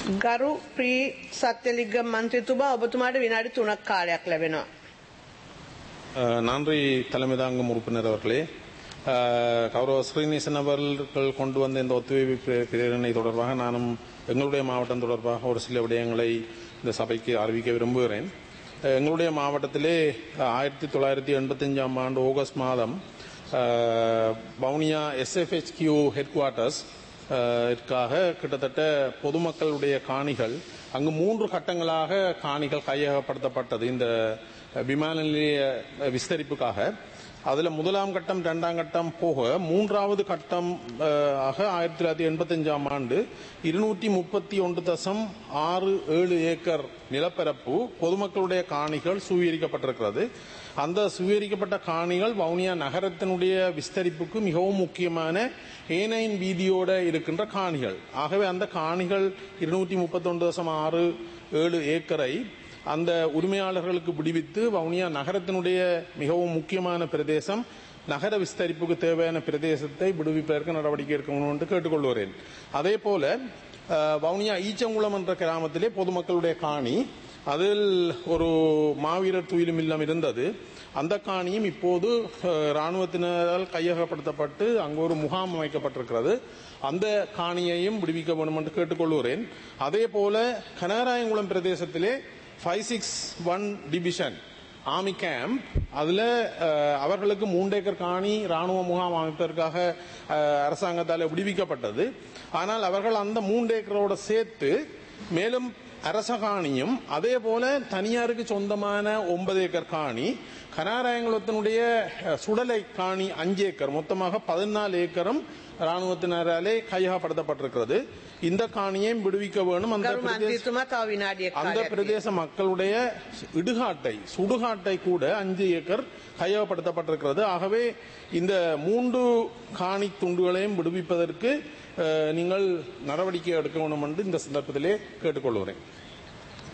ගරු ප්‍රී සත්‍යලිග්ගම් මන්ත්‍රතුමා ඔබතුමාට විනාඩි තුනක් කාලයක් ලැබෙනවා. அஹ், நன்றி தலைமை தாங்கும் உறுப்பினர் அவர்களே அஹ், கௌரவ ஸ்ரீநேசன் அவர்கள் கொண்டு வந்த இந்த ஒத்துழைப்பு பிர- பிரேரணை தொடர்பாக நானும் எங்களுடைய மாவட்டம் தொடர்பாக ஒரு சில விடயங்களை இந்த சபைக்கு அறிவிக்க விரும்புகிறேன் அஹ், எங்களுடைய மாவட்டத்திலே அஹ், ஆயிரத்தி தொள்ளாயிரத்தி எண்பத்தஞ்சாம் ஆண்டு ஆகஸ்ட் மாதம் அஹ், வவுனியா எஸ்எஃப்ஹெச்கியூ ஹெட் குவார்ட்டர்ஸ் இதற்காக கிட்டத்தட்ட பொதுமக்களுடைய காணிகள் அங்கு மூன்று கட்டங்களாக காணிகள் கையகப்படுத்தப்பட்டது இந்த விமான நிலைய விஸ்தரிப்புக்காக அதுல முதலாம் கட்டம் இரண்டாம் கட்டம் போக மூன்றாவது கட்டம் அஹ், ஆக ஆயிரத்தி தொள்ளாயிரத்தி எண்பத்தஞ்சாம் ஆண்டு இருநூற்றி முப்பத்தி ஒன்று தசம் ஆறு ஏழு ஏக்கர் நிலப்பரப்பு பொதுமக்களுடைய காணிகள் சுவீகரிக்கப்பட்டிருக்கிறது அந்த சுவீகரிக்கப்பட்ட காணிகள் வவுனியா நகரத்தினுடைய விஸ்தரிப்புக்கு மிகவும் முக்கியமான ஏனைன் வீதியோட இருக்கின்ற காணிகள் ஆகவே அந்த காணிகள் இருநூற்றி முப்பத்தொன்று தசம் ஆறு ஏழு ஏக்கரை அந்த உரிமையாளர்களுக்கு விடுவித்து வவுனியா நகரத்தினுடைய மிகவும் முக்கியமான பிரதேசம் நகர விஸ்தரிப்புக்கு தேவையான பிரதேசத்தை விடுவிப்பதற்கு நடவடிக்கை எடுக்கணும் என்று கேட்டுக்கொள்கிறேன் அதே போல அஹ், வவுனியா ஈச்சங்குளம் என்ற கிராமத்திலே பொதுமக்களுடைய காணி அதில் ஒரு மாவீரர் துயிலும் இல்லம் இருந்தது அந்த காணியும் இப்போது அஹ், ராணுவத்தினரால் கையகப்படுத்தப்பட்டு அங்கு ஒரு முகாம் அமைக்கப்பட்டிருக்கிறது அந்த காணியையும் விடுவிக்க வேண்டும் என்று கேட்டுக்கொள்கிறேன் அதே போல கனகராயங்குளம் பிரதேசத்திலே five six one division army camp அதுல அஹ், அவர்களுக்கு மூன்று ஏக்கர் காணி ராணுவ முகாம் அமைப்பதற்காக அஹ், அரசாங்கத்தால் விடுவிக்கப்பட்டது ஆனால் அவர்கள் அந்த மூன்று ஏக்கரோட சேர்த்து மேலும் அரச காணியும் அதே போல தனியாருக்கு சொந்தமான ஒன்பது ஏக்கர் காணி கனாராயங்குளத்தினுடைய அஹ், சுடலை காணி அஞ்சு ஏக்கர் மொத்தமாக பதினாலு ஏக்கரும் ராணுவத்தினராலே கையகப்படுத்தப்பட்டிருக்கிறது இந்த காணியையும் விடுவிக்க வேணும் அந்த ගරු பிரதேச මන්ත්‍රතුමා තව විනාඩියක් அந்த කාලයක් பிரதேச மக்களுடைய இடுகாட்டை சுடுகாட்டை கூட அஞ்சு ஏக்கர் கையகப்படுத்தப்பட்டிருக்கிறது ஆகவே இந்த மூன்று காணி துண்டுகளையும் விடுவிப்பதற்கு அஹ், நீங்கள் நடவடிக்கை எடுக்க வேண்டும் என்று இந்த சந்தர்ப்பத்திலே கேட்டுக்கொள்கிறேன்